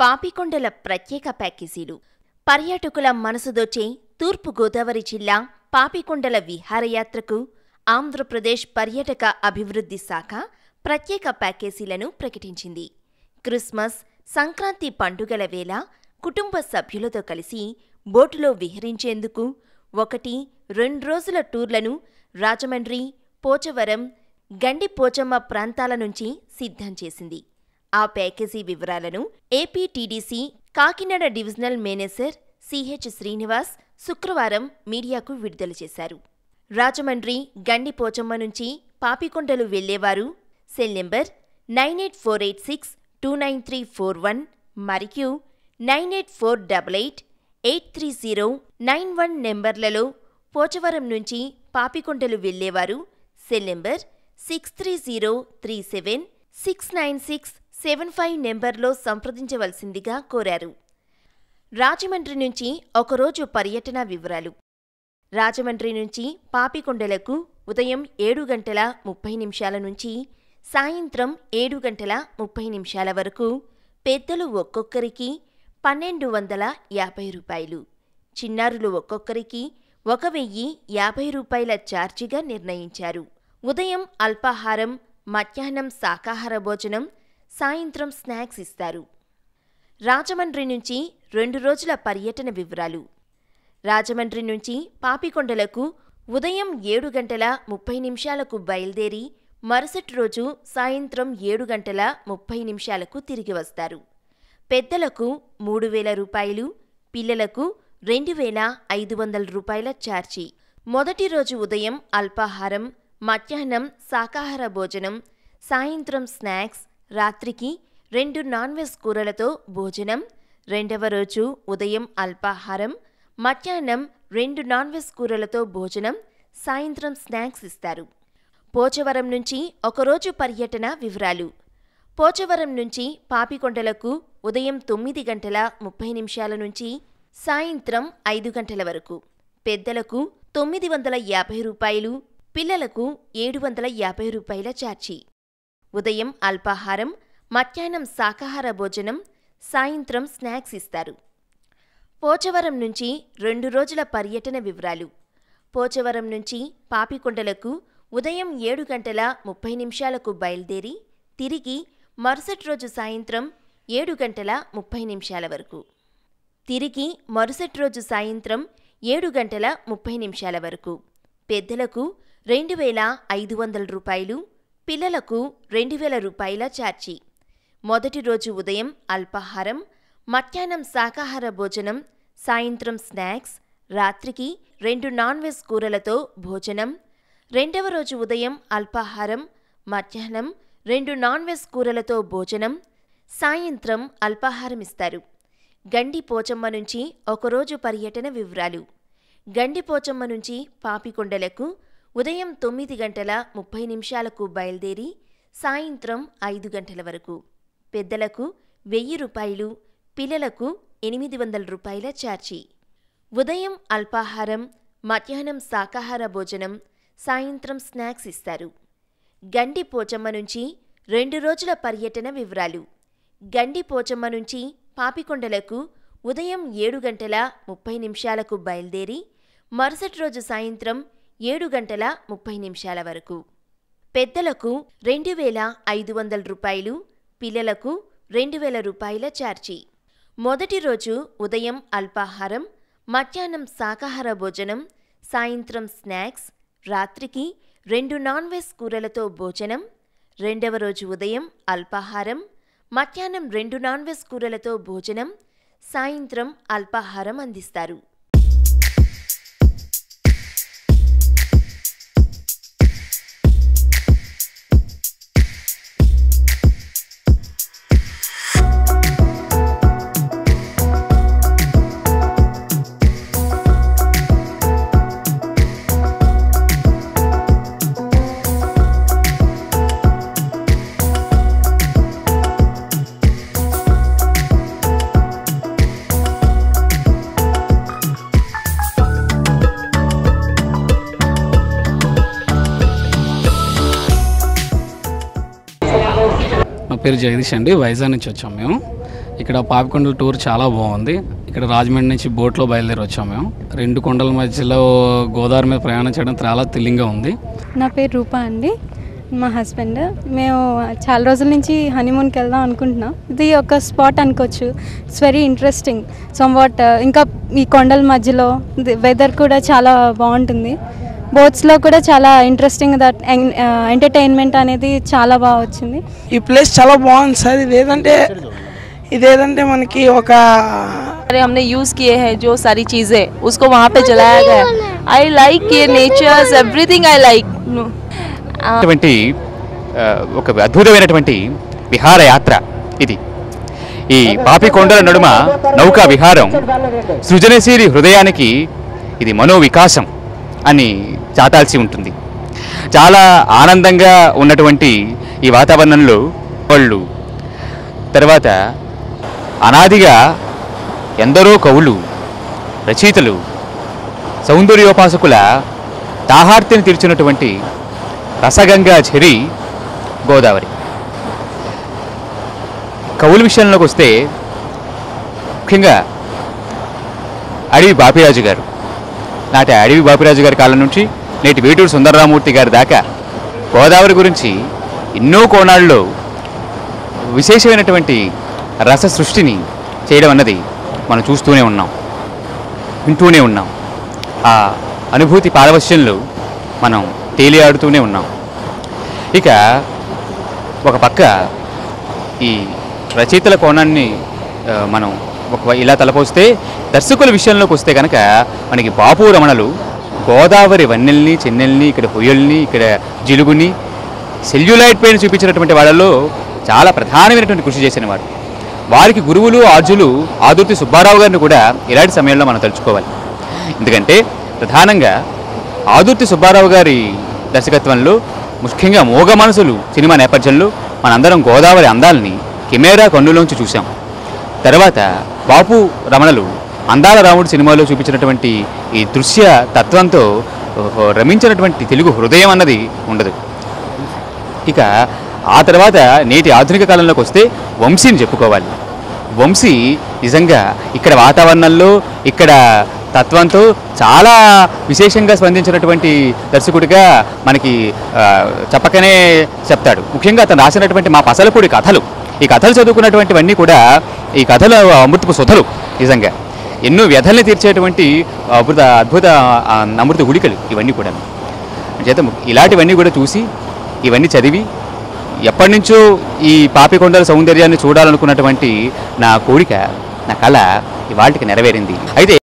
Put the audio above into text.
పాపికొండల ప్రత్యేక ప్యాకేజీలు పర్యాటకుల మనసు దోచే తూర్పుగోదావరి జిల్లా పాపికొండల విహారయాత్రకు ఆంధ్రప్రదేశ్ పర్యాటక అభివృద్ధి శాఖ ప్రత్యేక ప్యాకేజీలను ప్రకటించింది క్రిస్మస్ సంక్రాంతి పండుగల వేళ కుటుంబ సభ్యులతో కలిసి బోటులో విహరించేందుకు ఒకటి రెండు రోజుల టూర్లను రాజమండ్రి పోచవరం గండి పోచమ్మ ప్రాంతాల నుంచి సిద్ధం చేసింది ఆ ప్యాకేజీ వివరాలను APTDC Kakinada divisional manager CH Srinivas శుక్రవారం మీడియాకు విడుదల చేశారు రాజమండ్రి గండి పోచమ్మ నుంచి పాపికొండలు వెళ్లేవారు cell number nine eight four eight six two nine three four one మరియు nine eight four double eight eight three zero nine one నెంబర్లలో పోచవరం నుంచి పాపికొండలు వెళ్లేవారు cell number six three zero three seven six nine six seven five నెంబర్లో సంప్రదించవలసిందిగా కోరారు రాజమండ్రి నుంచి ఒకరోజు పర్యటన వివరాలు రాజమండ్రి నుంచి పాపికొండలకు ఉదయం ఏడు గంటల ముప్పై నిమిషాల నుంచి సాయంత్రం ఏడు గంటల ముప్పై నిమిషాల వరకు పెద్దలు ఒక్కొక్కరికి పన్నెండు వందల యాభై రూపాయలు చిన్నారులు ఒక్కొక్కరికి ఒక వెయ్యి యాభై రూపాయల ఛార్జీగా నిర్ణయించారు ఉదయం అల్పాహారం మధ్యాహ్నం శాకాహార భోజనం సాయంత్రం స్నాక్స్ ఇస్తారు రాజమండ్రి నుంచి రెండు రోజుల పర్యటన వివరాలు రాజమండ్రి నుంచి పాపికొండలకు ఉదయం ఏడు గంటల ముప్పై నిమిషాలకు బయలుదేరి మరుసటి రోజు సాయంత్రం ఏడు గంటల ముప్పై నిమిషాలకు తిరిగి వస్తారు పెద్దలకు మూడు వేల రూపాయలు పిల్లలకు రెండు వేల ఐదు వందల రూపాయల ఛార్జీ మొదటి రోజు ఉదయం అల్పాహారం మధ్యాహ్నం శాకాహార భోజనం సాయంత్రం స్నాక్స్ రాత్రికి రెండు నాన్ వెజ్ కూరలతో భోజనం రెండవ రోజు ఉదయం అల్పాహారం మధ్యాహ్నం రెండు నాన్ వెజ్ కూరలతో భోజనం సాయంత్రం స్నాక్స్ ఇస్తారు పోచవరం నుంచి ఒకరోజు పర్యటన వివరాలు పోచవరం నుంచి పాపికొండలకు ఉదయం తొమ్మిది గంటల ముప్పై నిమిషాల నుంచి సాయంత్రం ఐదు గంటల వరకు పెద్దలకు తొమ్మిది వందల యాభై రూపాయలు పిల్లలకు ఏడు వందల యాభై రూపాయల ఛార్జీ ఉదయం అల్పాహారం మధ్యాహ్నం శాకాహార భోజనం సాయంత్రం స్నాక్స్ ఇస్తారు పోచవరం నుంచి రెండు రోజుల పర్యటన వివరాలు పోచవరం నుంచి పాపికొండలకు ఉదయం ఏడు గంటల ముప్పై నిమిషాలకు బయలుదేరి తిరిగి మరుసటి రోజు సాయంత్రం ఏడు గంటల ముప్పై నిమిషాల వరకు తిరిగి మరుసటి రోజు సాయంత్రం ఏడు గంటల ముప్పై నిమిషాల వరకు పెద్దలకు రెండు వేల ఐదు వందల రూపాయలు పిల్లలకు రెండు వేల రూపాయల ఛార్జీ మొదటి రోజు ఉదయం అల్పాహారం మధ్యాహ్నం శాకాహార భోజనం సాయంత్రం స్నాక్స్ రాత్రికి రెండు నాన్ వెజ్ కూరలతో భోజనం రెండవ రోజు ఉదయం అల్పాహారం మధ్యాహ్నం రెండు నాన్ వెజ్ కూరలతో భోజనం సాయంత్రం అల్పాహారం ఇస్తారు గండి పోచమ్మ నుంచి ఒకరోజు పర్యటన వివరాలు గండి పోచమ్మ నుంచి పాపికొండలకు ఉదయం తొమ్మిది గంటల ముప్పై నిమిషాలకు బయలుదేరి సాయంత్రం ఐదు గంటల వరకు పెద్దలకు వెయ్యి రూపాయలు పిల్లలకు ఎనిమిది వందల రూపాయల ఛార్జీ ఉదయం అల్పాహారం మధ్యాహ్నం శాకాహార భోజనం సాయంత్రం స్నాక్స్ ఇస్తారు గండి పోచమ్మ నుంచి రెండు రోజుల పర్యటన వివరాలు గండి పోచమ్మ నుంచి పాపికొండలకు ఉదయం ఏడు గంటల ముప్పై నిమిషాలకు బయలుదేరి మరుసటి రోజు సాయంత్రం ఏడు గంటల ముప్పై నిమిషాల వరకు పెద్దలకు రెండు వేల ఐదు వందల రూపాయలు పిల్లలకు రెండు వేల రూపాయల ఛార్జీ మొదటి రోజు ఉదయం అల్పాహారం మధ్యాహ్నం శాకాహార భోజనం సాయంత్రం స్నాక్స్ రాత్రికి రెండు నాన్ వెజ్ కూరలతో భోజనం రెండవ రోజు ఉదయం అల్పాహారం మధ్యాహ్నం రెండు నాన్ వెజ్ కూరలతో భోజనం సాయంత్రం అల్పాహారం అందిస్తారు నా పేరు జగదీష్ అండి వైజాగ్ నుంచి వచ్చాం మేము ఇక్కడ పాపికొండల టూర్ చాలా బాగుంది ఇక్కడ రాజమండ్రి నుంచి బోట్లో బయలుదేరి వచ్చాము మేము రెండు కొండల మధ్యలో గోదావరి మీద ప్రయాణం చేయడం చాలా థ్రిల్లింగ్గా ఉంది నా పేరు రూపా అండి మా హస్బెండ్ మేము చాలా రోజుల నుంచి హనీమూన్కి వెళ్దాం అనుకుంటున్నాం ఇది ఒక స్పాట్ అనుకోవచ్చు ఇట్స్ వెరీ ఇంట్రెస్టింగ్ సమ్వాట్ ఇంకా ఈ కొండల మధ్యలో వెదర్ కూడా చాలా బాగుంటుంది బోట్స్లో కూడా చాలా ఇంట్రెస్టింగ్ దట్ ఎంటర్టైన్మెంట్ అనేది చాలా బాగా వచ్చింది ఈ ప్లేస్ చాలా బాగుంది సార్ ఇదేదంటే ఇదేదంటే మనకి ఒక अरे हमने यूज़ किए हैं जो सारी चीज़ें उसको वहाँ पे जलाया गया आई लाइक ये नेचर्स एवरीथिंग आई लाइक అటువంటి ఆ, ఒక అద్భుతమైనటువంటి విహారయాత్ర ఇది ఈ పాపికొండల నడుమ నౌకా విహారం సృజనశీలి హృదయానికి ఇది మనోవికాసం అని చాటాల్సి ఉంటుంది చాలా ఆనందంగా ఉన్నటువంటి ఈ వాతావరణంలో వాళ్ళు తర్వాత అనాదిగా ఎందరో కవులు రచయితలు సౌందర్యోపాసకుల దాహార్తిని తీర్చినటువంటి రసగంగా చెరి గోదావరి కవుల విషయంలోకి వస్తే ముఖ్యంగా అడవి బాపిరాజు గారు నాటి అడవి బాపిరాజు గారి కాలం నుంచి నేటి వేటూరు సుందరరామూర్తి గారి దాకా గోదావరి గురించి ఎన్నో కోణాల్లో విశేషమైనటువంటి రస సృష్టిని చేయడం అన్నది మనం చూస్తూనే ఉన్నాం వింటూనే ఉన్నాం ఆ అనుభూతి పారవశ్యంలో మనం తేలియాడుతూనే ఉన్నాం ఇక ఒక పక్క ఈ రచయితల కోణాన్ని ఆ, మనం ఒక ఇలా తలపోస్తే దర్శకుల విషయంలోకి వస్తే కనుక మనకి బాపు రమణలు గోదావరి వన్నెల్ని చెన్నెల్ని ఇక్కడ హొయ్యల్ని ఇక్కడ జిలుగుని సెల్యులైట్ పైన చూపించినటువంటి వాళ్ళలో చాలా ప్రధానమైనటువంటి కృషి చేసిన వారు వారికి గురువులు ఆర్జులు ఆదుర్తి సుబ్బారావు గారిని కూడా ఇలాంటి సమయంలో మనం తలుచుకోవాలి ఎందుకంటే ప్రధానంగా ఆదుర్తి సుబ్బారావు గారి దర్శకత్వంలో ముఖ్యంగా మోగ మనసులు సినిమా నేపథ్యంలో మనందరం గోదావరి అందాలని కెమెరా కన్నులోంచి చూసాం తర్వాత బాపు రమణలు అందాల రాముడు సినిమాలో చూపించినటువంటి ఈ దృశ్య తత్వంతో ఓహో, రమించినటువంటి తెలుగు హృదయం అన్నది ఉండదు ఇక ఆ తర్వాత నేటి ఆధునిక కాలంలోకి వస్తే వంశీని చెప్పుకోవాలి వంశీ నిజంగా ఇక్కడ వాతావరణంలో ఇక్కడ తత్వంతో చాలా విశేషంగా స్పందించినటువంటి దర్శకుడిగా మనకి ఆ, చెప్పకనే చెప్తాడు ముఖ్యంగా అతను రాసినటువంటి మా పసలపూడి కథలు ఈ కథలు చదువుకున్నటువంటివన్నీ కూడా ఈ కథలు అమృతపు సుధలు నిజంగా ఎన్నో వ్యధల్ని తీర్చేటువంటి అద్భుత అద్భుత ఆ, అమృత గుడికలు ఇవన్నీ కూడా చేత ఇలాంటివన్నీ కూడా చూసి ఇవన్నీ చదివి ఎప్పటి నుంచో ఈ పాపికొండల సౌందర్యాన్ని చూడాలనుకున్నటువంటి నా కోరిక నా కళ ఇవాళకి నెరవేరింది అయితే